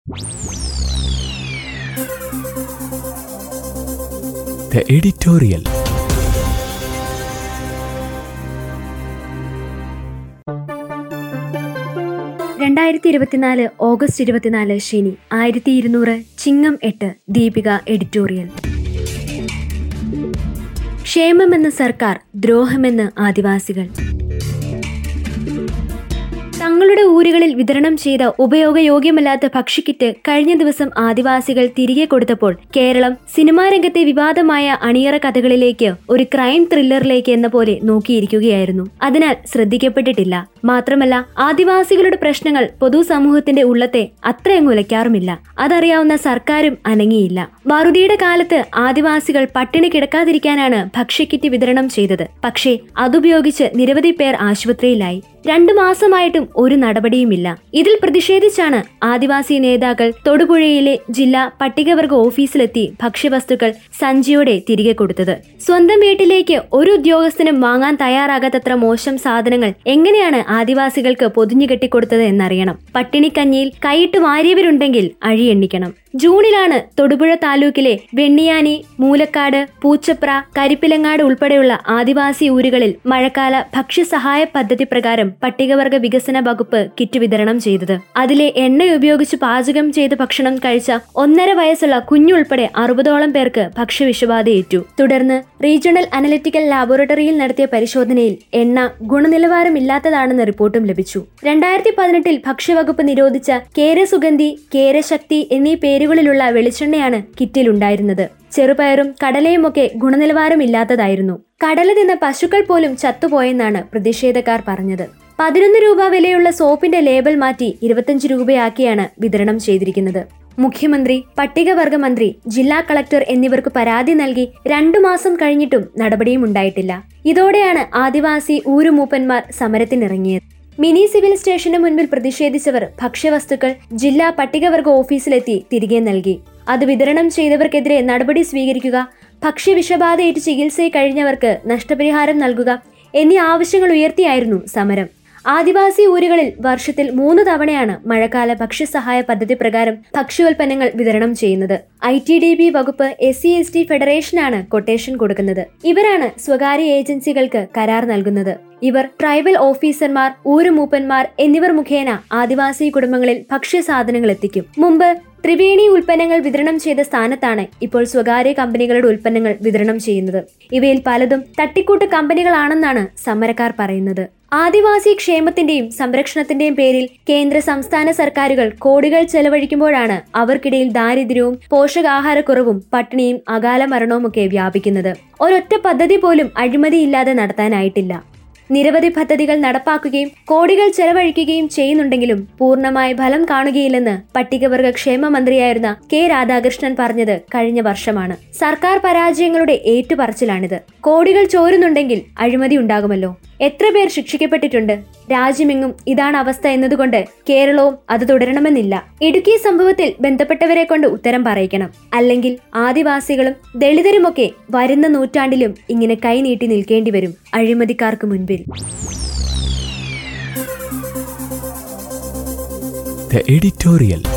The editorial. രണ്ടായിരത്തി ഇരുപത്തിനാല് August ഇരുപത്തിനാല് ശനി ആയിരത്തി ഇരുന്നൂറ് ചിങ്ങം എട്ട് ദീപിക എഡിറ്റോറിയൽ ക്ഷേമമെന്ന് സർക്കാർ ദ്രോഹമെന്ന് ആദിവാസികൾ തങ്ങളുടെ ഊരുകളിൽ വിതരണം ചെയ്ത ഉപയോഗയോഗ്യമല്ലാത്ത ഭക്ഷ്യക്കിറ്റ് കഴിഞ്ഞ ദിവസം ആദിവാസികൾ തിരികെ കൊടുത്തപ്പോൾ കേരളം സിനിമാ രംഗത്തെ വിവാദമായ അണിയറ കഥകളിലേക്ക് ഒരു ക്രൈം ത്രില്ലറിലേക്ക് എന്ന പോലെ നോക്കിയിരിക്കുകയായിരുന്നു അതിനാൽ ശ്രദ്ധിക്കപ്പെട്ടിട്ടില്ല മാത്രമല്ല ആദിവാസികളുടെ പ്രശ്നങ്ങൾ പൊതുസമൂഹത്തിന്റെ ഉള്ളത്തെ അത്രയങ്ങ് ഉലയ്ക്കാറുമില്ല അതറിയാവുന്ന സർക്കാരും അനങ്ങിയില്ല വറുതിയുടെ കാലത്ത് ആദിവാസികൾ പട്ടിണി കിടക്കാതിരിക്കാനാണ് ഭക്ഷ്യക്കിറ്റ് വിതരണം ചെയ്തത് പക്ഷേ അതുപയോഗിച്ച് നിരവധി പേർ ആശുപത്രിയിലായി രണ്ടു മാസമായിട്ടും ഒരു നടപടിയുമില്ല ഇതിൽ പ്രതിഷേധിച്ചാണ് ആദിവാസി നേതാക്കൾ തൊടുപുഴയിലെ ജില്ലാ പട്ടികവർഗ ഓഫീസിലെത്തി ഭക്ഷ്യവസ്തുക്കൾ സഞ്ചിയോടെ തിരികെ കൊടുത്തത് സ്വന്തം വീട്ടിലേക്ക് ഒരു ഉദ്യോഗസ്ഥനും വാങ്ങാൻ തയ്യാറാകാത്തത്ര മോശം സാധനങ്ങൾ എങ്ങനെയാണ് ആദിവാസികൾക്ക് പൊതിഞ്ഞു കെട്ടിക്കൊടുത്തത് എന്നറിയണം പട്ടിണിക്കഞ്ഞിയിൽ കൈയിട്ട് വാരിയവരുണ്ടെങ്കിൽ അഴിയെണ്ണിക്കണം ജൂണിലാണ് തൊടുപുഴ താലൂക്കിലെ വെണ്ണിയാനി മൂലക്കാട് പൂച്ചപ്ര കരിപ്പിലങ്ങാട് ഉൾപ്പെടെയുള്ള ആദിവാസി ഊരുകളിൽ മഴക്കാല ഭക്ഷ്യസഹായ പദ്ധതി പ്രകാരം പട്ടികവർഗ വികസന വകുപ്പ് കിറ്റ് വിതരണം ചെയ്തത് അതിലെ എണ്ണ ഉപയോഗിച്ച് പാചകം ചെയ്ത ഭക്ഷണം കഴിച്ച ഒന്നര വയസ്സുള്ള കുഞ്ഞുൾപ്പെടെ അറുപതോളം പേർക്ക് ഭക്ഷ്യവിഷബാധയേറ്റു തുടർന്ന് റീജിയണൽ അനലിറ്റിക്കൽ ലാബോറട്ടറിയിൽ നടത്തിയ പരിശോധനയിൽ എണ്ണ ഗുണനിലവാരമില്ലാത്തതാണെന്ന് റിപ്പോർട്ടും ലഭിച്ചു രണ്ടായിരത്തി പതിനെട്ടിൽ ഭക്ഷ്യവകുപ്പ് നിരോധിച്ച കേരസുഗന്ധി കേരശക്തി എന്നീ പേരുകളിലുള്ള വെളിച്ചെണ്ണയാണ് കിറ്റിലുണ്ടായിരുന്നത് ചെറുപയറും കടലയുമൊക്കെ ഗുണനിലവാരമില്ലാത്തതായിരുന്നു കടല തിന്ന പശുക്കൾ പോലും ചത്തുപോയെന്നാണ് പ്രതിഷേധക്കാർ പറഞ്ഞത് പതിനൊന്ന് രൂപ വിലയുള്ള സോപ്പിന്റെ ലേബൽ മാറ്റി ഇരുപത്തഞ്ച് രൂപയാക്കിയാണ് വിതരണം ചെയ്തിരിക്കുന്നത് മുഖ്യമന്ത്രി പട്ടികവർഗ മന്ത്രി ജില്ലാ കളക്ടർ എന്നിവർക്ക് പരാതി നൽകി രണ്ടു മാസം കഴിഞ്ഞിട്ടും നടപടിയും ഉണ്ടായിട്ടില്ല ഇതോടെയാണ് ആദിവാസി ഊരുമൂപ്പന്മാർ സമരത്തിനിറങ്ങിയത് മിനി സിവിൽ സ്റ്റേഷന് മുൻപിൽ പ്രതിഷേധിച്ചവർ ഭക്ഷ്യവസ്തുക്കൾ ജില്ലാ പട്ടികവർഗ ഓഫീസിലെത്തി തിരികെ നൽകി അത് വിതരണം ചെയ്തവർക്കെതിരെ നടപടി സ്വീകരിക്കുക ഭക്ഷ്യവിഷബാധയേറ്റ് ചികിത്സയിൽ കഴിഞ്ഞവർക്ക് നഷ്ടപരിഹാരം നൽകുക എന്നീ ആവശ്യങ്ങൾ ഉയർത്തിയായിരുന്നു സമരം ആദിവാസി ഊരുകളിൽ വർഷത്തിൽ മൂന്ന് തവണയാണ് മഴക്കാല ഭക്ഷ്യസഹായ പദ്ധതി പ്രകാരം ഭക്ഷ്യോൽപ്പന്നങ്ങൾ വിതരണം ചെയ്യുന്നത് ഐ ടി ഡി ബി വകുപ്പ് എസ് സി എസ് ടി ഫെഡറേഷനാണ് കൊട്ടേഷൻ കൊടുക്കുന്നത് ഇവരാണ് സ്വകാര്യ ഏജൻസികൾക്ക് കരാർ നൽകുന്നത് ഇവർ ട്രൈബൽ ഓഫീസർമാർ ഊരുമൂപ്പന്മാർ എന്നിവർ മുഖേന ആദിവാസി കുടുംബങ്ങളിൽ ഭക്ഷ്യസാധനങ്ങൾ എത്തിക്കും മുമ്പ് ത്രിവേണി ഉൽപ്പന്നങ്ങൾ വിതരണം ചെയ്ത സ്ഥാനത്താണ് ഇപ്പോൾ സ്വകാര്യ കമ്പനികളുടെ ഉൽപ്പന്നങ്ങൾ വിതരണം ചെയ്യുന്നത് ഇവയിൽ പലതും തട്ടിക്കൂട്ട് കമ്പനികളാണെന്നാണ് സമരക്കാർ പറയുന്നത് ആദിവാസി ക്ഷേമത്തിന്റെയും സംരക്ഷണത്തിന്റെയും പേരിൽ കേന്ദ്ര സംസ്ഥാന സർക്കാരുകൾ കോടികൾ ചെലവഴിക്കുമ്പോഴാണ് അവർക്കിടയിൽ ദാരിദ്ര്യവും പോഷകാഹാരക്കുറവും പട്ടിണിയും അകാല മരണവുമൊക്കെ വ്യാപിക്കുന്നത് ഒരൊറ്റ പദ്ധതി പോലും അഴിമതിയില്ലാതെ നടത്താനായിട്ടില്ല നിരവധി പദ്ധതികൾ നടപ്പാക്കുകയും കോടികൾ ചെലവഴിക്കുകയും ചെയ്യുന്നുണ്ടെങ്കിലും പൂർണ്ണമായ ഫലം കാണുകയില്ലെന്ന് പട്ടികവർഗ ക്ഷേമ മന്ത്രിയായിരുന്ന കെ രാധാകൃഷ്ണൻ പറഞ്ഞത് കഴിഞ്ഞ വർഷമാണ് സർക്കാർ പരാജയങ്ങളുടെ ഏറ്റുപറച്ചിലാണിത് കോടികൾ ചോരുന്നുണ്ടെങ്കിൽ അഴിമതി ഉണ്ടാകുമല്ലോ എത്ര പേർ ശിക്ഷിക്കപ്പെട്ടിട്ടുണ്ട് രാജ്യമെങ്ങും ഇതാണ് അവസ്ഥ എന്നതുകൊണ്ട് കേരളവും അത് തുടരണമെന്നില്ല ഇടുക്കി സംഭവത്തിൽ ബന്ധപ്പെട്ടവരെ കൊണ്ട് ഉത്തരം പറയിക്കണം അല്ലെങ്കിൽ ആദിവാസികളും ദളിതരുമൊക്കെ വരുന്ന നൂറ്റാണ്ടിലും ഇങ്ങനെ കൈനീട്ടി നിൽക്കേണ്ടി വരും അഴിമതിക്കാർക്ക് മുൻപിൽ The editorial.